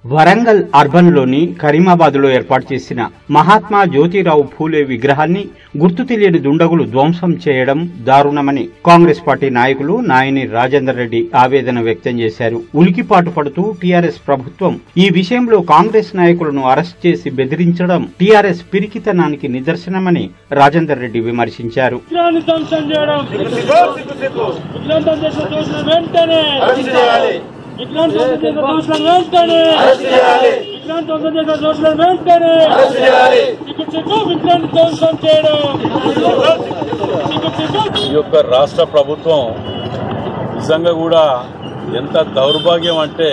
వరంగల్ అర్బన్లోని కరీమాబాద్లో ఏర్పాటు చేసిన మహాత్మా జ్యోతిరావు ఫూలే విగ్రహాన్ని గుర్తు తెలియని దుండగులు ధ్వంసం చేయడం దారుణమని కాంగ్రెస్ పార్టీ నాయకులు నాయని రాజేందర్ రెడ్డి ఆవేదన వ్యక్తం చేశారు ఉలికిపాటు పడుతూ టీఆర్ఎస్ ప్రభుత్వం ఈ విషయంలో కాంగ్రెస్ నాయకులను అరెస్ట్ చేసి బెదిరించడం టీఆర్ఎస్ పిరికితనానికి నిదర్శనమని రాజేందర్ రెడ్డి విమర్శించారు విగ్రహాన్ని ధ్వంసం చేయడం విగ్రహం ధ్వంసం చేసిన దోషులను వెంటనే విగ్రహం ధ్వంసం చేసిన దోషులను వెంటనే విగ్రహం ధ్వంసం చేసిన దోషులను వెంటనే సిగ్గు సిగ్గు విగ్రహాన్ని ధ్వంసం చేయడం సిగ్గు సిగ్గు ఈ యొక్క రాష్ట్ర ప్రభుత్వం నిజంగా కూడా ఎంత దౌర్భాగ్యం అంటే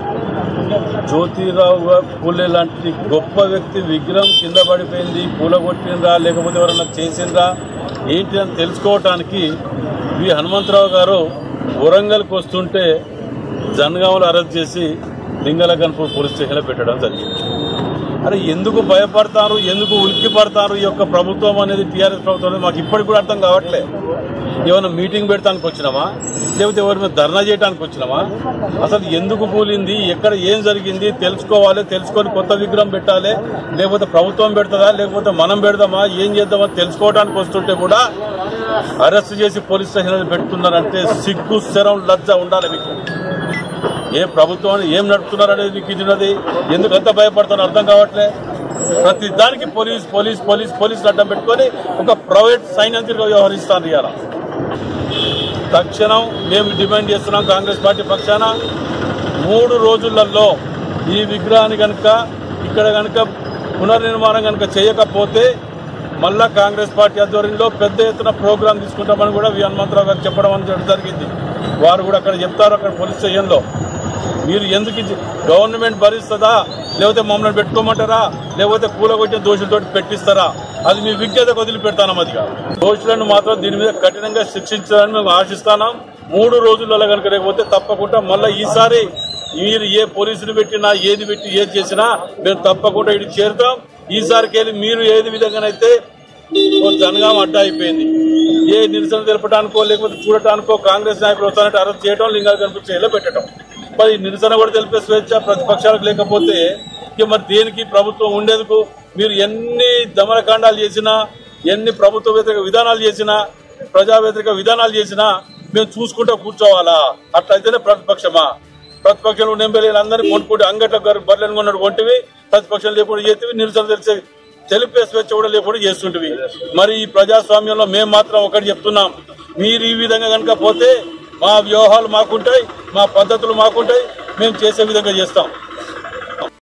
జ్యోతిరావు పూలే లాంటి గొప్ప వ్యక్తి విగ్రహం కింద పడిపోయింది పూలగొట్టిండ్రా లేకపోతే ఎవరన్నా చేసిండ్రా ఏంటి అని తెలుసుకోవటానికి వి హనుమంతరావు గారు వరంగల్కి వస్తుంటే జనగాంలో అరెస్ట్ చేసి లింగలగన్పూర్ పోలీస్ స్టేషన్లో పెట్టడం జరిగింది అరే ఎందుకు భయపడతారు ఎందుకు ఉలిక్కి పడతారు ఈ యొక్క ప్రభుత్వం అనేది టీఆర్ఎస్ ప్రభుత్వం అనేది మాకు ఇప్పటికి కూడా అర్థం కావట్లే ఏమైనా మీటింగ్ పెడతానికి వచ్చినామా లేకపోతే ఎవరి మీద ధర్నా చేయడానికి వచ్చినామా అసలు ఎందుకు కూలింది ఎక్కడ ఏం జరిగింది తెలుసుకోవాలి తెలుసుకొని కొత్త విగ్రహం పెట్టాలి లేకపోతే ప్రభుత్వం పెడుతుందా లేకపోతే మనం పెడదామా ఏం చేద్దామని తెలుసుకోవడానికి వస్తుంటే కూడా అరెస్ట్ చేసి పోలీస్ స్టేషన్ పెడుతున్నారంటే సిగ్గు శరం లజ్జ ఉండాలి మీకు ఏ ప్రభుత్వం ఏం నడుపుతున్నారు అనేది మీకు ఇది ఉన్నది ఎందుకు అంత భయపడతాను అర్థం కావట్లే ప్రతి దానికి పోలీస్ పోలీస్ పోలీస్ పోలీస్ అడ్డం పెట్టుకొని ఒక ప్రైవేట్ సైన్యంతిగా వ్యవహరిస్తాను ఇవాళ తక్షణం మేము డిమాండ్ చేస్తున్నాం కాంగ్రెస్ పార్టీ పక్షాన మూడు రోజులలో ఈ విగ్రహాన్ని కనుక ఇక్కడ కనుక పునర్నిర్మాణం కనుక చేయకపోతే మళ్ళా కాంగ్రెస్ పార్టీ ఆధ్వర్యంలో పెద్ద ఎత్తున ప్రోగ్రాం తీసుకుంటామని కూడా వి హనుమంతరావు గారు చెప్పడం అనేది జరిగింది వారు కూడా అక్కడ చెప్తారు అక్కడ పోలీస్ స్టేషన్లో మీరు ఎందుకు ఇది గవర్నమెంట్ భరిస్తుందా లేకపోతే మమ్మల్ని పెట్టుకోమంటారా లేకపోతే కూలగొట్టిన దోషులతో పెట్టిస్తారా అది మీ విజ్ఞతకు వదిలిపెడతాం అది కాదు దోషులను మాత్రం దీని మీద కఠినంగా శిక్షించాలని మేము ఆశిస్తున్నాం మూడు రోజులలో కనుక లేకపోతే తప్పకుండా మళ్ళీ ఈసారి మీరు ఏ పోలీసులు పెట్టినా ఏది పెట్టి ఏది చేసినా మేము తప్పకుండా ఇటు చేరుతాం ఈసారికి వెళ్ళి మీరు ఏది విధంగానైతే ఓ జనగాం అడ్డా అయిపోయింది ఏ నిరసన తెలపడానికో లేకపోతే చూడటానికో కాంగ్రెస్ నాయకులు వస్తానంటే అరెస్ట్ చేయడం లింగాలు కనిపించేలా పెట్టడం మరి నిరసన కూడా తెలిపే స్వేచ్ఛ ప్రతిపక్షాలకు లేకపోతే ఇక మరి దేనికి ప్రభుత్వం ఉండేందుకు మీరు ఎన్ని దమనకాండాలు చేసినా ఎన్ని ప్రభుత్వ వ్యతిరేక విధానాలు చేసినా ప్రజా వ్యతిరేక విధానాలు చేసినా మేము చూసుకుంటూ కూర్చోవాలా అట్లయితేనే ప్రతిపక్షమా ప్రతిపక్షంలో నెంబెలు అందరినీ కొనుక్కుంటే అంగట్ల బర్రెలను కొన్నాడు కొంటివి ప్రతిపక్షం లేకుండా చేతివి నిరసన తెలిసే తెలిపే స్వేచ్ఛ కూడా లేకుండా చేస్తుంటివి మరి ఈ ప్రజాస్వామ్యంలో మేము మాత్రం ఒకటి చెప్తున్నాం మీరు ఈ విధంగా కనుక పోతే మా వ్యవహారాలు మాకుంటాయి మా పద్ధతులు మాకుంటాయి మేము చేసే విధంగా చేస్తాం